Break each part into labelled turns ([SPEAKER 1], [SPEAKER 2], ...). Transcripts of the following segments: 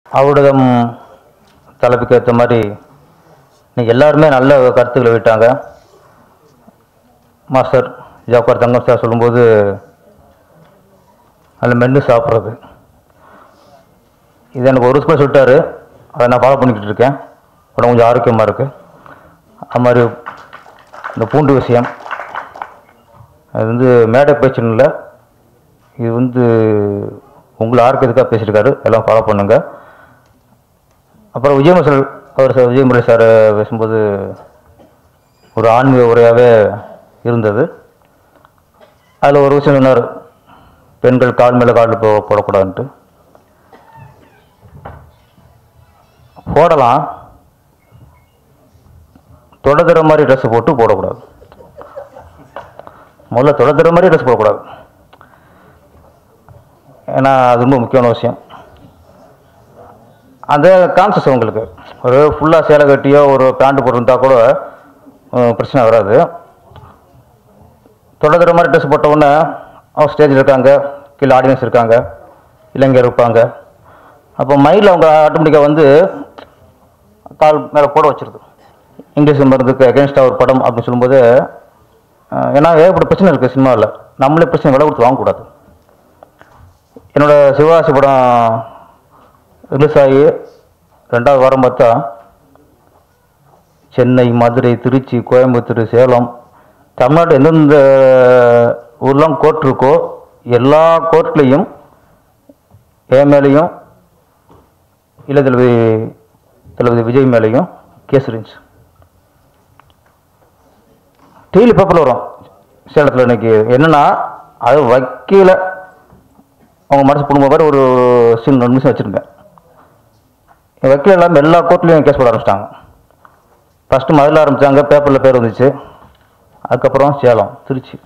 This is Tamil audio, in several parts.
[SPEAKER 1] அவரிடம் தலைப்புக்கு ஏற்ற மாதிரி இன்னைக்கு எல்லாருமே நல்ல கருத்துக்களை விட்டாங்க மாஸ்டர் ஜாஃபர் தங்கம் சார் சொல்லும்போது அதில் மென்று சாப்பிட்றது இது எனக்கு ஒரு ஸ்கூல் சொல்லிட்டாரு அதை நான் ஃபாலோ பண்ணிக்கிட்டு இருக்கேன் உடம்பு கொஞ்சம் ஆரோக்கியமாக இருக்குது அது மாதிரி இந்த பூண்டு விஷயம் அது வந்து மேடை பேச்சுன்னு இல்லை இது வந்து உங்களை ஆரோக்கியத்துக்காக பேசியிருக்காரு எல்லாம் ஃபாலோ பண்ணுங்க அப்புறம் விஜயமுரசல் அவர் சார் விஜயமுரளி சார் பேசும்போது ஒரு ஆன்மீக உரையாகவே இருந்தது அதில் ஒரு விஷயம் சொன்னார் பெண்கள் கால் மேலே கால் போ போடக்கூடாதுன்ட்டு போடலாம் தொடதுற மாதிரி ட்ரெஸ் போட்டு போடக்கூடாது முதல்ல தொடதுற மாதிரி ட்ரெஸ் போடக்கூடாது ஏன்னா அது ரொம்ப முக்கியமான விஷயம் அந்த கான்சஸ் உங்களுக்கு ஒரு ஃபுல்லாக சேலை கட்டியோ ஒரு பேண்ட் போட்டிருந்தா கூட அஹ், பிரச்சனை வராது தொடர்கிற மாதிரி ட்ரெஸ் போட்ட உடனே அவங்க ஸ்டேஜில் இருக்காங்க கீழே ஆடியன்ஸ் இருக்காங்க இளைஞர் இருப்பாங்க அப்போ மைண்டில் அவங்க ஆட்டோமேட்டிக்காக வந்து கால் மேலே போட வச்சிருது இங்கிலீஷ் மருந்துக்கு அகேன்ஸ்டாக ஒரு படம் அப்படின்னு சொல்லும்போது அஹ், ஏன்னா ஏகப்பட்ட பிரச்சனை இருக்குது சினிமாவில் நம்மளே பிரச்சனை விலை கொடுத்து வாங்கக்கூடாது என்னோட சிவகாசி படம் ரிலீஸ் ஆகி ரெண்டாவது வாரம் பார்த்தா சென்னை மதுரை திருச்சி கோயம்புத்தூர் சேலம் தமிழ்நாடு எந்தெந்த ஊர்லாம் கோர்ட் இருக்கோ எல்லா கோர்ட்லேயும் என் மேலேயும் இளைய தளபதி தளபதி விஜய் மேலேயும் கேஸ் இருந்துச்சு டெய்லி பேப்பரில் வரும் சேலத்தில் இன்னைக்கு என்னன்னா அது வக்கீல அவங்க மனசு புடுங்க மாதிரி ஒரு சீன் ரெண்டு நிமிஷம் வச்சுருக்கேன் என் வக்கீல் எல்லாமே எல்லா கோர்ட்லேயும் கேஸ் போட ஆரம்பிச்சிட்டாங்க ஃபஸ்ட்டு மதுரில் ஆரம்பித்தாங்க பேப்பரில் பேர் வந்துச்சு அதுக்கப்புறம் சேலம் திருச்சி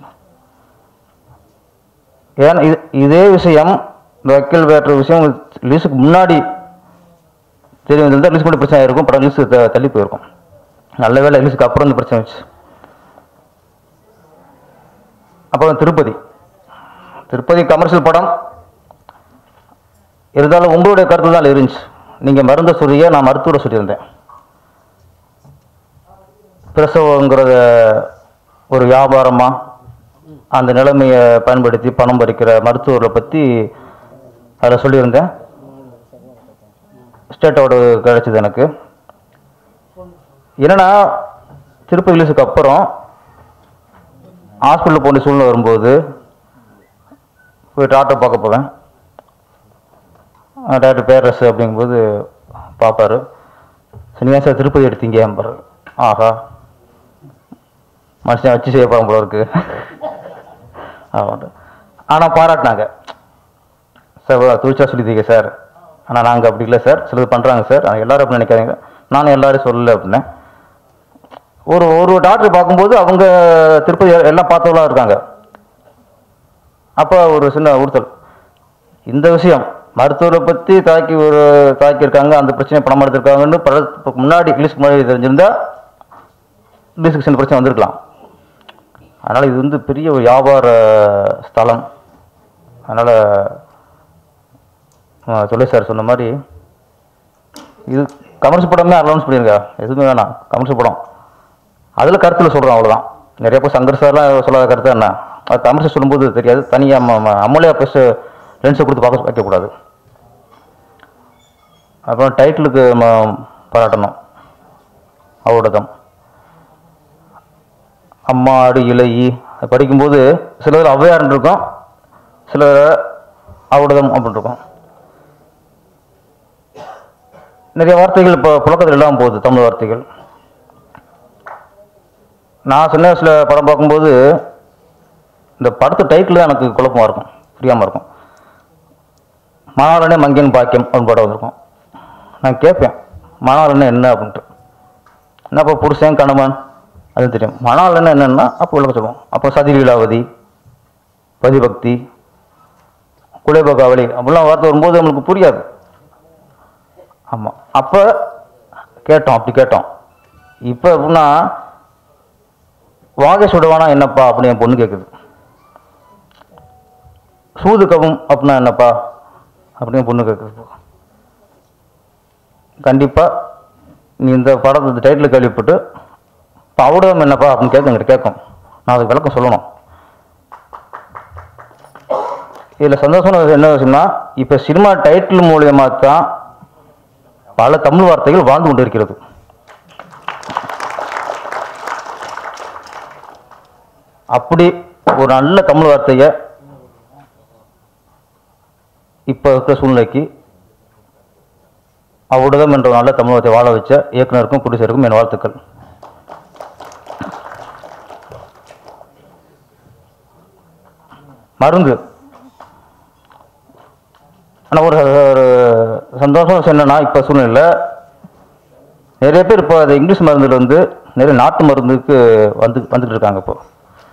[SPEAKER 1] ஏன்னா இது இதே விஷயம் இந்த வக்கீல் வேற்ற விஷயம் ரிலீஸுக்கு முன்னாடி தெரிய வந்திருந்தால் ரிலீஸ் பண்ணி பிரச்சனை இருக்கும் படம் ரிலீஸ் தள்ளி போயிருக்கும் நல்ல வேலை ரிலீஸுக்கு அப்புறம் இந்த பிரச்சனை வச்சு அப்புறம் திருப்பதி திருப்பதி கமர்ஷியல் படம் இருந்தாலும் உங்களுடைய கருத்து தான் இருந்துச்சு நீங்கள் மருந்த சொல்லிய நான் மருத்துவரை சொல்லியிருந்தேன் பிரசவங்கிறத ஒரு வியாபாரமாக அந்த நிலைமையை பயன்படுத்தி பணம் பறிக்கிற மருத்துவரை பற்றி அதில் சொல்லியிருந்தேன் ஸ்டேட் அவார்டு கிடைச்சிது எனக்கு என்னன்னா திருப்பதி ரிலீஸுக்கு அப்புறம் ஹாஸ்பிட்டல் போன சூழ்நிலை வரும்போது போய் டாக்டர் பார்க்க போவேன் அஹ் டாக்டர் பேரரசு அப்படிங்கும்போது பார்ப்பாரு சரி ஏன் சார் திருப்பதி எடுத்தீங்க என்பார் ஆஹா மனுஷன் வச்சு செய்ய போகிறோம் போல இருக்கு ஆமாம் ஆனால் பாராட்டினாங்க சார் துணிச்சா சொல்லித்தீங்க சார் ஆனால் நாங்கள் அப்படி இல்லை சார் சிலது பண்ணுறாங்க சார் ஆனால் எல்லாரும் அப்படி நினைக்காதீங்க நானும் எல்லாரும் சொல்லலை அப்படின்னேன் ஒரு ஒரு டாக்டர் பார்க்கும்போது அவங்க திருப்பதி எல்லாம் பார்த்தவங்களா இருக்காங்க அப்போ ஒரு சின்ன உறுத்தல் இந்த விஷயம் மருத்துவரை பற்றி தாக்கி ஒரு தாக்கியிருக்காங்க அந்த பிரச்சனையை பணம் எடுத்திருக்காங்கன்னு படத்துக்கு முன்னாடி ரிலீஸ்க்கு முன்னாடி தெரிஞ்சிருந்தா ரிலீஸுக்கு சின்ன பிரச்சனை வந்திருக்கலாம் அதனால் இது வந்து பெரிய ஒரு வியாபார ஸ்தலம் அதனால் தொலை சார் சொன்ன மாதிரி இது கமர்ஷியல் படமே அலௌன்ஸ் பண்ணிருங்க எதுவுமே வேணாம் கமர்ஷியல் படம் அதில் கருத்தில் சொல்கிறோம் அவ்வளோதான் நிறைய பேர் சங்கர் சார்லாம் சொல்லாத கருத்து என்ன அது கமர்ஷியல் சொல்லும்போது தெரியாது தனியாக அம்மலையாக ஃபஸ்ட்டு லென்ஸை கொடுத்து பார்க்க வைக்கக்கூடாது அப்புறம் டைட்டிலுக்கு நம்ம பாராட்டணும் அவ்வளோதான் அம்மாடு இலையி அது படிக்கும்போது சிலர் ஔவையார்னு இருக்கும் சிலர் அவ்வளோதம் அப்படின்னு இருக்கும் நிறைய வார்த்தைகள் இப்போ புழக்கத்தில் இல்லாமல் போகுது தமிழ் வார்த்தைகள் நான் சின்ன வயசில் படம் பார்க்கும்போது இந்த படத்து டைட்டில் தான் எனக்கு குழப்பமாக இருக்கும் புரியாமல் இருக்கும் மணாலனே மங்கன் பாக்கியம் அப்படின்னு படம் வந்திருக்கும் நான் கேட்பேன் மணாலனே என்ன அப்படின்ட்டு என்னப்பா புருஷன் கணவன் அது தெரியும் மணாலன்னு என்னன்னா அப்போ விளக்க சொல்லுவோம் அப்போ சதி லீலாவதி பதிபக்தி குலைபகாவலி அப்படிலாம் வார்த்தை வரும்போது நம்மளுக்கு புரியாது ஆமாம் அப்போ கேட்டோம் அப்படி கேட்டோம் இப்போ எப்படின்னா வாகை சுடவானா என்னப்பா அப்படின்னு என் பொண்ணு கேட்குது சூது கவும் அப்படின்னா என்னப்பா அப்படின்னு என் பொண்ணு கேட்குது கண்டிப்பாக நீ இந்த படத்தை இந்த டைட்டில் கேள்விப்பட்டு இப்போ அவுடகம் என்னப்பா அப்படின்னு கேட்க எங்கிட்ட கேட்கும் நான் அதுக்கு விளக்கம் சொல்லணும் இதில் சந்தோஷம் என்ன விஷயம்னா இப்போ சினிமா டைட்டில் மூலியமா தான் பல தமிழ் வார்த்தைகள் வாழ்ந்து கொண்டு இருக்கிறது அப்படி ஒரு நல்ல தமிழ் வார்த்தையை இப்போ இருக்கிற சூழ்நிலைக்கு அவ்வுடகம் என்ற ஒரு நல்ல தமிழ் வார்த்தையை வாழ வச்ச இயக்குனருக்கும் ப்ரொடியூசருக்கும் என் வாழ்த்துக்கள் மருந்து ஆனால் ஒரு ஒரு சந்தோஷம் விஷயம் என்னன்னா இப்போ சூழ்நிலை நிறைய பேர் இப்போ அது இங்கிலீஷ் மருந்துல வந்து நிறைய நாட்டு மருந்துக்கு வந்து வந்துட்டு இருக்காங்க இப்போ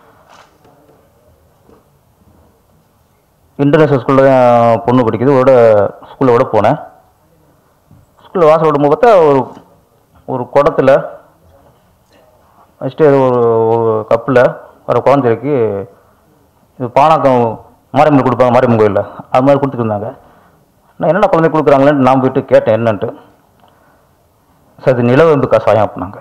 [SPEAKER 1] இன்டர்நேஷ்னல் ஸ்கூலில் தான் பொண்ணு படிக்குது ஓட ஸ்கூலில் விட போனேன் ஸ்கூலில் வாசல் விடும் பார்த்தா ஒரு ஒரு குடத்துல வச்சுட்டு ஏதோ ஒரு ஒரு கப்பில் வர குழந்தைக்கு இது பானாக்கம் மாரியம்மன் கொடுப்பாங்க மாரியம்மன் கோயிலில் அது மாதிரி கொடுத்துட்டு இருந்தாங்க நான் என்னடா குழந்தை கொடுக்குறாங்களேன்னு நான் போயிட்டு கேட்டேன் என்னன்ட்டு சார் இது நிலவேம்பு கஷாயம் அப்படின்னாங்க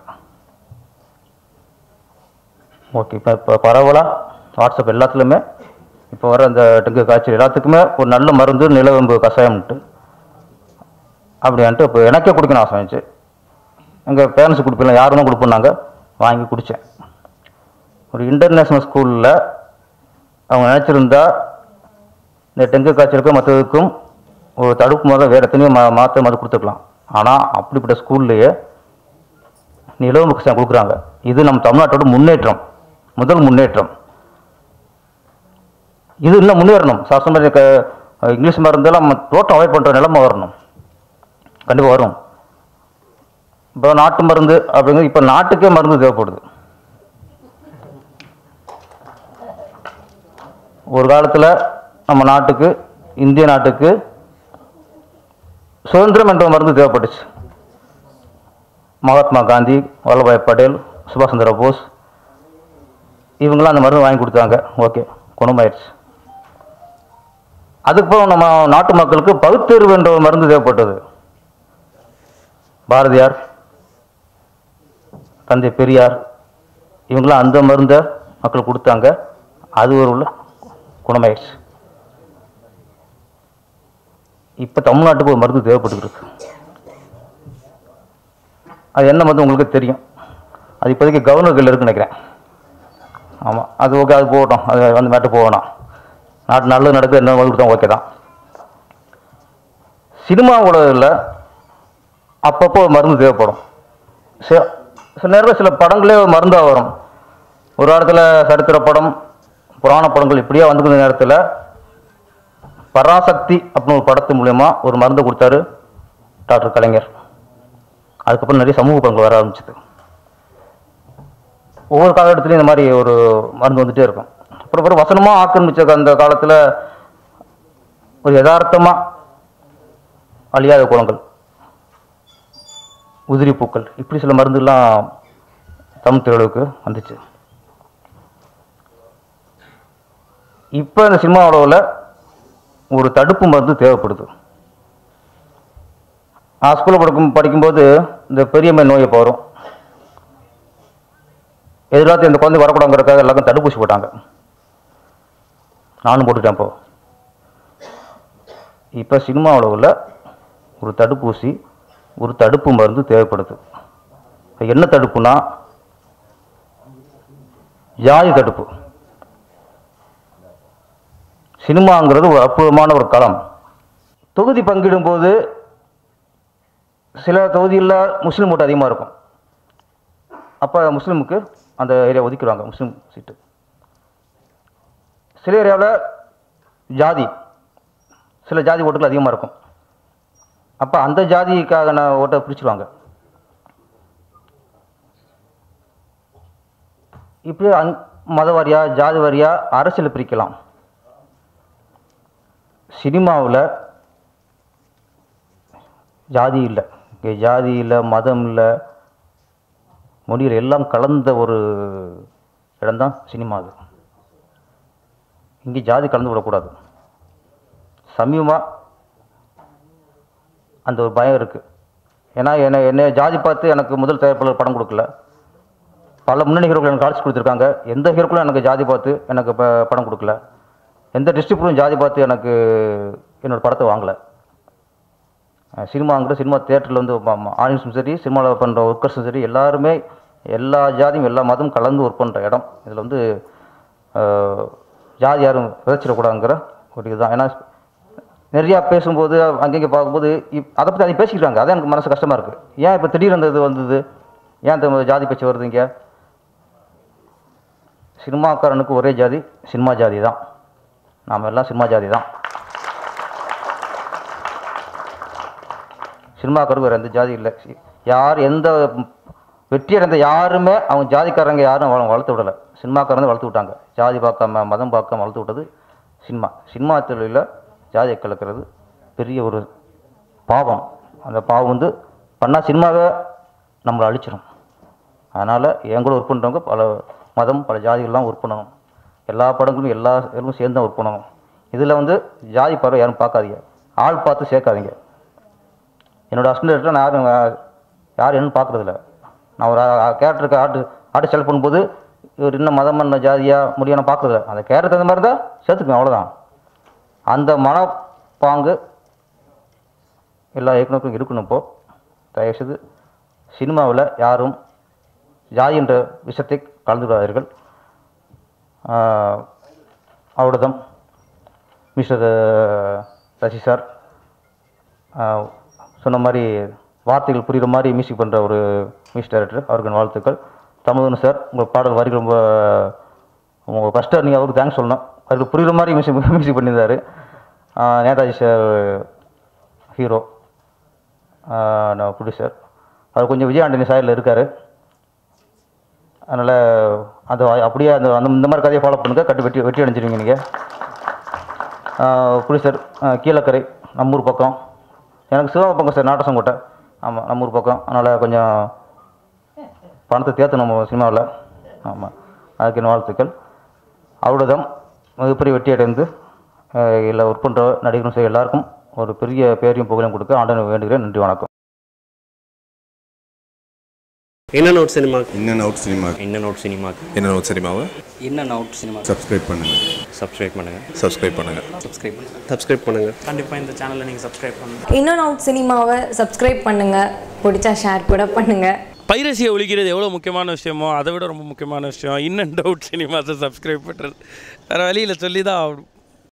[SPEAKER 1] ஓகே இப்போ இப்போ பரவலாக வாட்ஸ்அப் எல்லாத்துலேயுமே இப்போ வர அந்த டெங்கு காய்ச்சல் எல்லாத்துக்குமே ஒரு நல்ல மருந்து நிலவேம்பு கஷாயம்ன்ட்டு அப்படின்ட்டு இப்போ எனக்கே குடிக்கணும் ஆசை இருந்துச்சு எங்கள் பேரண்ட்ஸ் கொடுப்பில்ல யாரும் தான் கொடுப்போம்னாங்க வாங்கி குடித்தேன் ஒரு இன்டர்நேஷ்னல் ஸ்கூலில் அவங்க நினச்சிருந்தா இந்த டெங்கு காய்ச்சலுக்கும் மற்றதுக்கும் ஒரு தடுப்பு மருந்து வேறு எத்தனையோ மா மாற்ற மருந்து கொடுத்துருக்கலாம் ஆனால் அப்படிப்பட்ட ஸ்கூல்லையே நிலவு கஷாயம் கொடுக்குறாங்க இது நம்ம தமிழ்நாட்டோட முன்னேற்றம் முதல் முன்னேற்றம் இது இன்னும் முன்னேறணும் சாஸ்திரம் க இங்கிலீஷ் மருந்தெல்லாம் நம்ம டோட்டம் அவாய்ட் பண்ணுற நிலைமை வரணும் கண்டிப்பாக வரும் இப்போ நாட்டு மருந்து அப்படிங்கிறது இப்போ நாட்டுக்கே மருந்து தேவைப்படுது ஒரு காலத்தில் நம்ம நாட்டுக்கு இந்திய நாட்டுக்கு சுதந்திரம் என்ற மருந்து தேவைப்பட்டுச்சு மகாத்மா காந்தி வல்லபாய் பட்டேல் சுபாஷ் சந்திர போஸ் இவங்களாம் அந்த மருந்து வாங்கி கொடுத்தாங்க ஓகே குணமாயிருச்சு அதுக்கப்புறம் நம்ம நாட்டு மக்களுக்கு பகுத்தறிவு என்ற ஒரு மருந்து தேவைப்பட்டது பாரதியார் தந்தை பெரியார் இவங்களாம் அந்த மருந்தை மக்கள் கொடுத்தாங்க அது ஒரு உள்ள குணமாயிடுச்சு இப்போ தமிழ்நாட்டுக்கு ஒரு மருந்து தேவைப்பட்டு இருக்கு அது என்ன மருந்து உங்களுக்கு தெரியும் அது இப்போதைக்கு கவர்னர் கையில் இருக்குன்னு நினைக்கிறேன் ஆமாம் அது ஓகே அது போகட்டும் அது வந்து மேட்டு போகணும் நாட்டு நல்லது நடக்குது என்ன மருந்து கொடுத்தா ஓகே தான் சினிமா உலகில் அப்பப்போ ஒரு மருந்து தேவைப்படும் சில சில நேரத்தில் சில படங்களே ஒரு மருந்தாக வரும் ஒரு இடத்துல சரித்திர படம் புராண படங்கள் இப்படியே வந்துக்கிற நேரத்தில் பராசக்தி அப்படின்னு ஒரு படத்து மூலயமா ஒரு மருந்து கொடுத்தாரு டாக்டர் கலைஞர் அதுக்கப்புறம் நிறைய சமூக படங்கள் வர ஆரம்பிச்சது ஒவ்வொரு காலகட்டத்திலையும் இந்த மாதிரி ஒரு மருந்து வந்துட்டே இருக்கும் அப்புறம் அப்புறம் வசனமாக ஆக்கிரமிச்ச அந்த காலத்தில் ஒரு யதார்த்தமாக அழியாத குணங்கள் உதிரி பூக்கள் இப்படி சில மருந்துலாம் தமிழ் திரையுலகுக்கு வந்துச்சு இப்போ இந்த சினிமா உலகில் ஒரு தடுப்பு மருந்து தேவைப்படுது நான் ஸ்கூலில் படிக்கும் படிக்கும்போது இந்த பெரியம்மை நோய் இப்போ வரும் எதிர்காலத்தில் இந்த குழந்தை வரக்கூடாதுங்கிறதுக்காக எல்லாருக்கும் தடுப்பூசி போட்டாங்க நானும் போட்டுட்டேன் இப்போ இப்போ சினிமா உலகில் ஒரு தடுப்பூசி ஒரு தடுப்பு மருந்து தேவைப்படுது இப்ப என்ன தடுப்புனா ஜாதி தடுப்பு சினிமாங்கிறது ஒரு அற்புதமான ஒரு களம் தொகுதி பங்கிடும்போது சில தொகுதிகளில் முஸ்லீம் ஓட்டு அதிகமாக இருக்கும் அப்போ முஸ்லீமுக்கு அந்த ஏரியா ஒதுக்கிடுவாங்க முஸ்லீம் சீட்டு சில ஏரியாவில் ஜாதி சில ஜாதி ஓட்டுகள் அதிகமாக இருக்கும் அப்போ அந்த ஜாதிக்கான ஓட்டை பிரிச்சுருவாங்க இப்படி அந் மத வாரியா ஜாதி வாரியா அரசியல் பிரிக்கலாம் சினிமாவில் ஜாதி இல்லை இங்கே ஜாதி இல்லை மதம் இல்லை மொழியில் எல்லாம் கலந்த ஒரு இடம்தான் சினிமா அது இங்கே ஜாதி கலந்து விடக்கூடாது சமீபமாக அந்த ஒரு பயம் இருக்குது ஏன்னா என்னை என்னை ஜாதி பார்த்து எனக்கு முதல் தயாரிப்பாளர் படம் கொடுக்கல பல முன்னணி ஹீரோக்கள் எனக்கு காட்சி கொடுத்துருக்காங்க எந்த ஹீரோக்களும் எனக்கு ஜாதி பார்த்து எனக்கு ப- படம் கொடுக்கல எந்த டிஸ்ட்ரிபியூட்டரும் ஜாதி பார்த்து எனக்கு என்னோட படத்தை வாங்கலை சினிமாங்கிற சினிமா தேட்டரில் வந்து ஆடியன்ஸும் சரி சினிமாவில் பண்ணுற ஒர்க்கர்ஸும் சரி எல்லாருமே எல்லா ஜாதியும் எல்லா மதமும் கலந்து ஒர்க் பண்ணுற இடம் இதில் வந்து அஹ், ஜாதி யாரும் விதைச்சிடக்கூடாதுங்கிற ஒரு இதுதான் ஏன்னா நிறையா பேசும்போது அங்கங்கே பார்க்கும்போது இப் அதை பற்றி அதை பேசிக்கிறாங்க அதான் எனக்கு மனசு கஷ்டமாக இருக்குது ஏன் இப்போ திடீர்னு அந்த இது வந்தது ஏன் இந்த ஜாதி பேச்சு வருது இங்கே சினிமாக்காரனுக்கு ஒரே ஜாதி சினிமா ஜாதி தான் நாம் எல்லாம் சினிமா ஜாதி தான் சினிமாக்காரருக்கு வேறு எந்த ஜாதி இல்லை யார் எந்த வெற்றி அடைந்த யாருமே அவங்க ஜாதிக்காரங்க யாரும் அவளை வளர்த்து விடலை சினிமாக்காரங்க வளர்த்து விட்டாங்க ஜாதி பார்க்காம மதம் பார்க்காம வளர்த்து விட்டது சினிமா சினிமா தொழிலில் ஜாதியை கலக்கிறது பெரிய ஒரு பாவம் அந்த பாவம் வந்து பண்ணால் சினிமாவை நம்மளை அழிச்சிடும் அதனால் என் கூட ஒர்க் பண்ணுறவங்க பல மதம் பல ஜாதிகள்லாம் ஒர்க் பண்ணணும் எல்லா படங்களும் எல்லா இதுவும் சேர்ந்து தான் ஒர்க் பண்ணணும் இதில் வந்து ஜாதி பறவை யாரும் பார்க்காதீங்க ஆள் பார்த்து சேர்க்காதீங்க என்னோட அசிஸ்டன்ட் நான் யாரும் அஹ், யாரும் என்னன்னு பார்க்குறதில்ல நான் ஒரு கேரக்டருக்கு ஆட்டு ஆட்டு செலக்ட் பண்ணும்போது இவர் இன்னும் மதம் என்ன ஜாதியா முடியும் நான் பார்க்குறதில்ல அந்த கேரக்டர் தகுந்த மாதிரி தான் சேர்த்துக்குவேன் அவ்வளோதான் அந்த மனப்பாங்கு எல்லா இயக்குனருக்கும் இருக்கணும் இப்போ தயவுசெய்து சினிமாவில் யாரும் ஜாதி என்ற விஷயத்தை கலந்து விடாதீர்கள் அவ்வளோதான் மிஸ்டர் ரசி சார் ஆஹ் சொன்ன மாதிரி வார்த்தைகள் புரிகிற மாதிரி மியூசிக் பண்ணுற ஒரு மியூசிக் டைரக்டர் அவருக்கு என் வாழ்த்துக்கள் தமிழன் சார் உங்கள் பாடல் வரிகள் ரொம்ப உங்கள் ஃபஸ்ட்டு நீங்கள் அவருக்கு தேங்க்ஸ் சொல்லணும் அவருக்கு புரிகிற மாதிரி மியூசிக் மியூசிக் பண்ணியிருந்தார் நேதாஜி சார் ஹீரோ நான் ப்ரொடியூசர் அவர் கொஞ்சம் விஜய் ஆண்டனி சாயலில் இருக்கார் அதனால் அது அப்படியே அந்த அந்த இந்த மாதிரி கதையை ஃபாலோ பண்ணுங்கள் கட்டு வெட்டி வெட்டி அடைஞ்சிருவீங்க நீங்கள் ப்ரொடியூசர் கீழக்கரை நம்மூர் பக்கம் எனக்கு சிவா பக்கம் சார் நாட்டசங்கோட்டை ஆமாம் நம்மூர் பக்கம் அதனால் கொஞ்சம் பணத்தை தேர்த்து நம்ம சினிமாவில் ஆமாம் அதுக்கு என் வாழ்த்துக்கள் அவ்வளோதான் மிகப்பெரிய வெற்றி அடைந்து இல்லை ஒர்க் பண்ணுற நடிகரும் சரி எல்லாருக்கும் ஒரு பெரிய பேரையும் புகழையும் கொடுக்க ஆண்டவனை வேண்டுகிறேன் நன்றி வணக்கம்
[SPEAKER 2] என்ன நோட் cinema
[SPEAKER 3] in and out cinema
[SPEAKER 4] இன்ன நோட் சினிமாக்கு
[SPEAKER 3] என்ன அவுட் சினிமாவை
[SPEAKER 4] in and out cinema
[SPEAKER 3] subscribe பண்ணுங்க
[SPEAKER 4] சப்ஸ்கிரைப் பண்ணுங்கள்
[SPEAKER 3] சப்ஸ்கிரைப் பண்ணுங்க
[SPEAKER 4] சப்ஸ்கிரைப் பண்ணுங்கள்
[SPEAKER 2] சப்ஸ்கிரைப் பண்ணுங்க
[SPEAKER 5] கண்டிப்பாக இந்த சேனலை நீங்கள் சப்ஸ்கிரைப் பண்ணுங்கள்
[SPEAKER 6] இன்னும் அவுட் சினிமாவை சப்ஸ்கிரைப் பண்ணுங்கள் பிடிச்சா ஷேர் கூட பண்ணுங்கள்
[SPEAKER 5] பைரசியை ஒழிக்கிறது எவ்வளோ முக்கியமான விஷயமோ அதை விட ரொம்ப முக்கியமான விஷயம் இன் அண்ட் அவுட் சினிமாஸை சப்ஸ்கிரைப் பண்ணுறது வேறு வழியில் சொல்லி தான் ஆகணும்